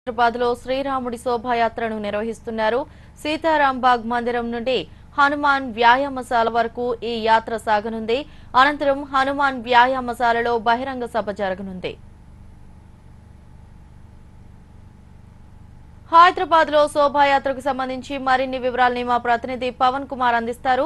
హైదరాబాద్ లో శ్రీరాముడి శోభాయాత్రను నిర్వహిస్తున్నారు సీతారాంబాగ్ మందిరం నుండి హనుమాన్ వ్యాయామశాల వరకు ఈ యాత్ర సాగనుంది అనంతరం హనుమాన్ వ్యాయామశాలలో బహిరంగ సభ జరగనుంది హైదరాబాద్ లో శోభాయాత్రకు సంబంధించి మరిన్ని వివరాలని మా ప్రతినిధి పవన్ కుమార్ అందిస్తారు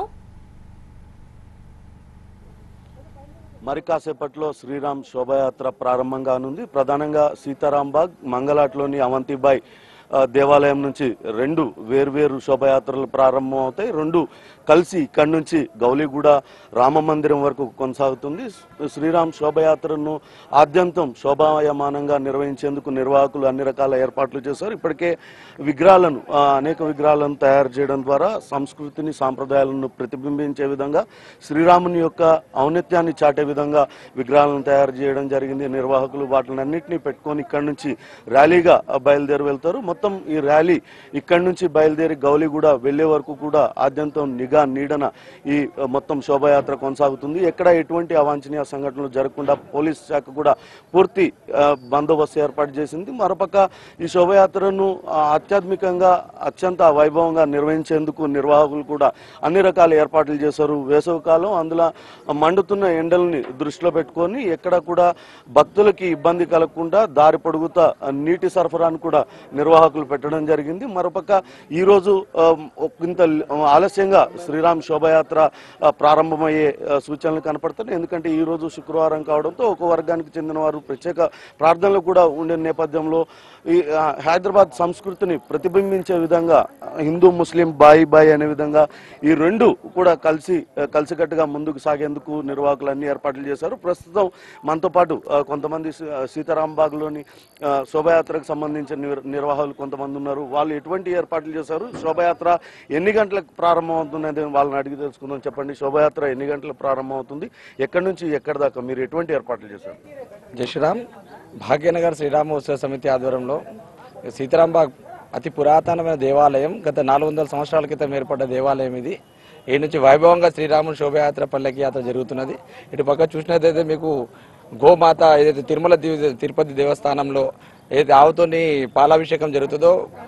మరి కాసేపట్లో శ్రీరామ్ శోభయాత్ర ప్రారంభం కానుంది ప్రధానంగా సీతారాంబాగ్ మంగళాట్లోని అవంతిబాయ్ ఆ, దేవాలయం నుంచి రెండు వేర్వేరు శోభయాత్రలు ప్రారంభం అవుతాయి రెండు కలిసి ఇక్కడి నుంచి గౌలిగూడ రామ మందిరం వరకు కొనసాగుతుంది శ్రీరామ్ శోభయాత్రను ఆద్యంతం శోభాయమానంగా నిర్వహించేందుకు నిర్వాహకులు అన్ని రకాల ఏర్పాట్లు చేశారు ఇప్పటికే విగ్రహాలను ఆ, అనేక విగ్రహాలను తయారు చేయడం ద్వారా సంస్కృతిని సాంప్రదాయాలను ప్రతిబింబించే విధంగా శ్రీరాముని యొక్క ఔన్నత్యాన్ని చాటే విధంగా విగ్రహాలను తయారు చేయడం జరిగింది నిర్వాహకులు వాటిని అన్నింటినీ పెట్టుకొని ఇక్కడి నుంచి ర్యాలీగా బయలుదేరి వెళ్తారు మొత్తం ఈ ర్యాలీ ఇక్కడి నుంచి బయలుదేరి గౌలిగూడ వెళ్లే వరకు కూడా ఆద్యంతం నిఘా నీడన ఈ ఆ, మొత్తం శోభయాత్ర కొనసాగుతుంది ఎక్కడ ఎటువంటి అవాంఛనీయ సంఘటనలు జరగకుండా పోలీస్ శాఖ కూడా పూర్తి ఆ, బందోబస్తు ఏర్పాటు చేసింది మరోపక్క ఈ శోభయాత్రను ఆ, ఆధ్యాత్మికంగా అత్యంత వైభవంగా నిర్వహించేందుకు నిర్వాహకులు కూడా అన్ని రకాల ఏర్పాట్లు చేశారు వేసవికాలం అందులో మండుతున్న ఎండల్ని దృష్టిలో పెట్టుకొని ఎక్కడ కూడా భక్తులకి ఇబ్బంది కలగకుండా దారి పొడుగుతా నీటి సరఫరాను కూడా నిర్వాహకులు పెట్టడం జరిగింది మరోపక్క ఈరోజు ఆ, ఇంత ఆలస్యంగా శ్రీరామ్ శోభయాత్ర ఆ, ప్రారంభమయ్యే ఆ, సూచనలు కనపడుతున్నాయి ఎందుకంటే ఈ రోజు శుక్రవారం కావడంతో ఒక వర్గానికి చెందిన వారు ప్రత్యేక ప్రార్థనలు కూడా ఉండే నేపథ్యంలో ఈ ఆ, హైదరాబాద్ సంస్కృతిని ప్రతిబింబించే విధంగా ఆ, హిందూ ముస్లిం బాయి బాయి అనే విధంగా ఈ రెండు కూడా కలిసి ఆ, కలిసికట్టుగా ముందుకు సాగేందుకు నిర్వాహకులు అన్ని ఏర్పాట్లు చేశారు ప్రస్తుతం మనతో పాటు ఆ, కొంతమంది సీ- ఆ, సీతారాంబాగ్లోని ఆ, శోభయాత్రకు సంబంధించిన నిర్- నిర్వాహకులు కొంతమంది ఉన్నారు వాళ్ళు ఎటువంటి ఏర్పాట్లు చేశారు శోభయాత్ర ఎన్ని గంటలకు ప్రారంభం అవుతున్నది వాళ్ళని అడిగి తెలుసుకుందాం చెప్పండి శోభయాత్ర ఎన్ని గంటలకు ప్రారంభం అవుతుంది ఎక్కడి నుంచి ఎక్కడి దాకా మీరు ఎటువంటి ఏర్పాట్లు చేశారు జై శ్రీరామ్ భాగ్యనగర్ శ్రీరామ ఉత్సవ సమితి ఆధ్వర్యంలో సీతారాంబాగ్ అతి పురాతనమైన దేవాలయం గత నాలుగు వందల సంవత్సరాల క్రితం ఏర్పడ్డ దేవాలయం ఇది ఈ నుంచి వైభవంగా శ్రీరాముని శోభయాత్ర పల్లకి యాత్ర జరుగుతున్నది ఇటు పక్క చూసినట్లయితే మీకు గోమాత ఏదైతే తిరుమల ది- తిరుపతి దేవస్థానంలో ఏదైతే ఆవుతోని పాలాభిషేకం జరుగుతుందో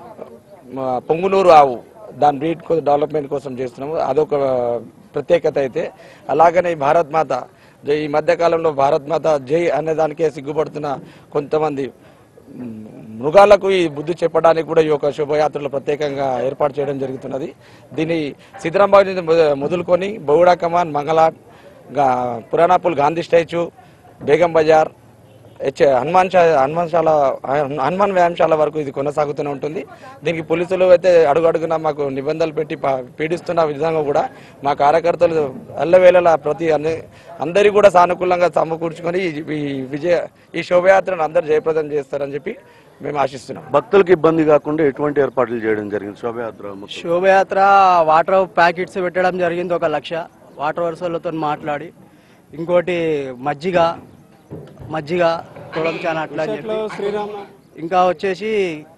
మా పొంగునూరు ఆవు దాని బ్రీడ్ కోసం డెవలప్మెంట్ కోసం చేస్తున్నాము అదొక ప్రత్యేకత అయితే అలాగనే ఈ భారత్ మాత జై- ఈ మధ్య కాలంలో భారత్ మాత జై అనే దానికే సిగ్గుపడుతున్న కొంతమంది మ్, మృగాలకు ఈ బుద్ధి చెప్పడానికి కూడా ఈ యొక్క శోభయాత్రలో ప్రత్యేకంగా ఏర్పాటు చేయడం జరుగుతున్నది దీన్ని సిద్ధరాంబాబు నుంచి మొద- మొదలుకొని బౌడా కమాన్ మంగళాట్ గా పురాణాపుల్ గాంధీ స్టాచ్యూ బేగం బజార్ హెచ్ హనుమాన్ శా హనుమాన్ హనుమాన్ వ్యాయామశాల వరకు ఇది కొనసాగుతూనే ఉంటుంది దీనికి పోలీసులు అయితే అడుగు అడుగున మాకు నిబంధనలు పెట్టి పా- పీడిస్తున్న విధంగా కూడా మా కార్యకర్తలు అల్లవేళలా ప్రతి అన్ని అందరి కూడా సానుకూలంగా సమకూర్చుకొని ఈ- ఈ విజయ ఈ శోభయాత్రను అందరు జయప్రదం చేస్తారని చెప్పి మేము ఆశిస్తున్నాం భక్తులకు ఇబ్బంది కాకుండా ఎటువంటి ఏర్పాట్లు చేయడం జరిగింది శోభయాత్ర మొత్తం. శోభయాత్ర వాటర్ ప్యాకెట్స్ పెట్టడం జరిగింది ఒక లక్ష వాటర్ వర్సర్లతో మాట్లాడి ఇంకోటి మజ్జిగ మజ్జిగ తోడం చాలా అట్లా అని చెప్పి ఇంకా వచ్చేసి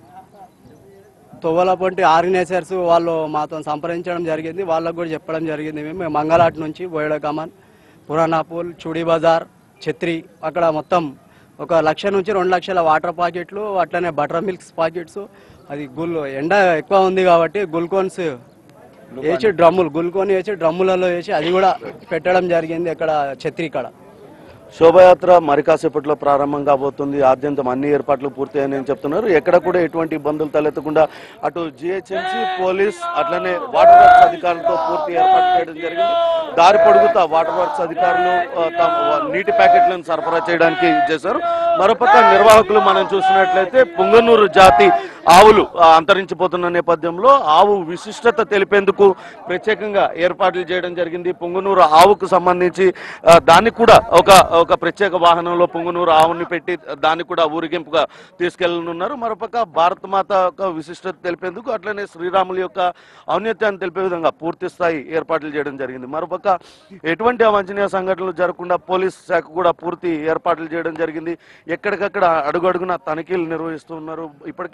తొవ్వల పొంటి ఆర్గనైజర్స్ వాళ్ళు మాతో సంప్రదించడం జరిగింది వాళ్ళకు కూడా చెప్పడం జరిగింది మేము మేము మంగళాట్ నుంచి బోయడ కమాన్ పురాణాపూల్ చుడి బజార్ ఛత్రి అక్కడ మొత్తం ఒక లక్ష నుంచి రెండు లక్షల వాటర్ ప్యాకెట్లు అట్లనే బటర్ మిల్క్స్ ప్యాకెట్స్ అది గుల్ ఎండ ఎక్కువ ఉంది కాబట్టి గుల్కోన్స్ వేసి డ్రమ్ములు గుల్కోన్ వేసి డ్రమ్ములలో వేసి అది కూడా పెట్టడం జరిగింది ఇక్కడ ఛత్రి కాడ శోభయాత్ర మరి కాసేపట్లో ప్రారంభం కాబోతుంది ఆద్యంతం అన్ని ఏర్పాట్లు పూర్తయ్యాయని చెప్తున్నారు ఎక్కడ కూడా ఎటువంటి ఇబ్బందులు తలెత్తకుండా అటు జిహెచ్ఎంసీ పోలీస్ అట్లనే వాటర్ వర్క్స్ అధికారులతో పూర్తి ఏర్పాటు చేయడం జరిగింది దారి పొడుగుతా వాటర్ వర్క్స్ అధికారులు ఆ, తమ నీటి ప్యాకెట్లను సరఫరా చేయడానికి చేశారు మరోపక్క నిర్వాహకులు మనం చూసినట్లయితే పుంగనూరు జాతి ఆవులు ఆ, అంతరించిపోతున్న నేపథ్యంలో ఆవు విశిష్టత తెలిపేందుకు ప్రత్యేకంగా ఏర్పాట్లు చేయడం జరిగింది పుంగనూరు ఆవుకు సంబంధించి ఆ, దానికి కూడా ఒక ఒక ప్రత్యేక వాహనంలో పుంగనూరు ఆవుని పెట్టి దాన్ని కూడా ఊరిగింపుగా తీసుకెళ్లనున్నారు మరోపక్క భారత మాత యొక్క విశిష్టత తెలిపేందుకు అట్లనే శ్రీరాముల యొక్క ఔన్నత్యాన్ని తెలిపే విధంగా పూర్తి స్థాయి ఏర్పాట్లు చేయడం జరిగింది మరోపక్క ఎటువంటి అవాంఛనీయ సంఘటనలు జరగకుండా పోలీస్ శాఖ కూడా పూర్తి ఏర్పాట్లు చేయడం జరిగింది ఎక్కడికక్కడ అడుగడుగున తనిఖీలు నిర్వహిస్తున్నారు ఇప్పటికే బా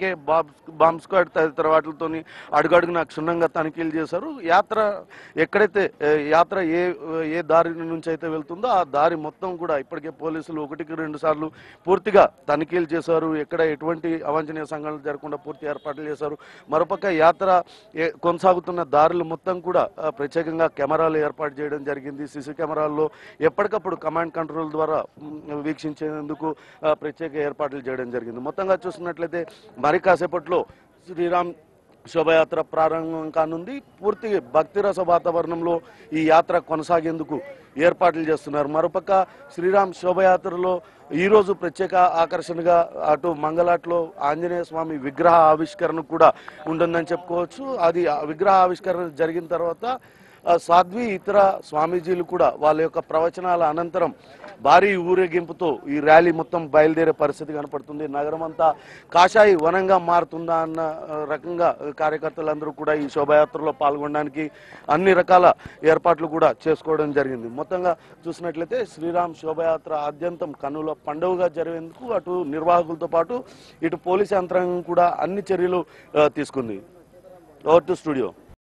బాబ్ బాంబ్ స్క్వాడ్ తదితర వాటితోని అడుగడుగున క్షుణ్ణంగా తనిఖీలు చేశారు యాత్ర ఎక్కడైతే ఏ, యాత్ర ఏ ఏ దారి నుంచి అయితే వెళ్తుందో ఆ దారి మొత్తం కూడా ఇప్పటికే పోలీసులు ఒకటికి రెండు సార్లు పూర్తిగా తనిఖీలు చేశారు ఎక్కడ ఎటువంటి అవాంఛనీయ సంఘటనలు జరగకుండా పూర్తి ఏర్పాట్లు చేశారు మరోపక్క యాత్ర ఏ- కొనసాగుతున్న దారులు మొత్తం కూడా ఆ, ప్రత్యేకంగా కెమెరాలు ఏర్పాటు చేయడం జరిగింది సీసీ కెమెరాల్లో ఎప్పటికప్పుడు కమాండ్ కంట్రోల్ ద్వారా మ్, వీక్షించేందుకు ఆ, ప్రత్యేక ఏర్పాట్లు చేయడం జరిగింది మొత్తంగా చూసుకున్నట్లయితే మరి కాసేపట్లో శ్రీరామ్ శోభయాత్ర ప్రారంభం కానుంది పూర్తి భక్తిరస వాతావరణంలో ఈ యాత్ర కొనసాగేందుకు ఏర్పాట్లు చేస్తున్నారు మరోపక్క శ్రీరామ్ శోభయాత్రలో ఈరోజు ప్రత్యేక ఆకర్షణగా అటు మంగళాట్లో ఆంజనేయ స్వామి విగ్రహ ఆవిష్కరణ కూడా ఉంటుందని చెప్పుకోవచ్చు అది ఆ విగ్రహ ఆవిష్కరణ జరిగిన తర్వాత ఆ, సాధ్వి ఇతర స్వామీజీలు కూడా వాళ్ళ యొక్క ప్రవచనాల అనంతరం భారీ ఊరేగింపుతో ఈ ర్యాలీ మొత్తం బయలుదేరే పరిస్థితి కనపడుతుంది నగరం అంతా కాషాయి వనంగా మారుతుందా అన్న ఆ, రకంగా కార్యకర్తలందరూ కూడా ఈ శోభాయాత్రలో పాల్గొనడానికి అన్ని రకాల ఏర్పాట్లు కూడా చేసుకోవడం జరిగింది మొత్తంగా చూసినట్లయితే శ్రీరామ్ శోభయాత్ర ఆద్యంతం కన్నుల పండుగగా జరిగేందుకు అటు నిర్వాహకులతో పాటు ఇటు పోలీస్ యంత్రాంగం కూడా అన్ని చర్యలు ఆ, తీసుకుంది ఓవర్ టు స్టూడియో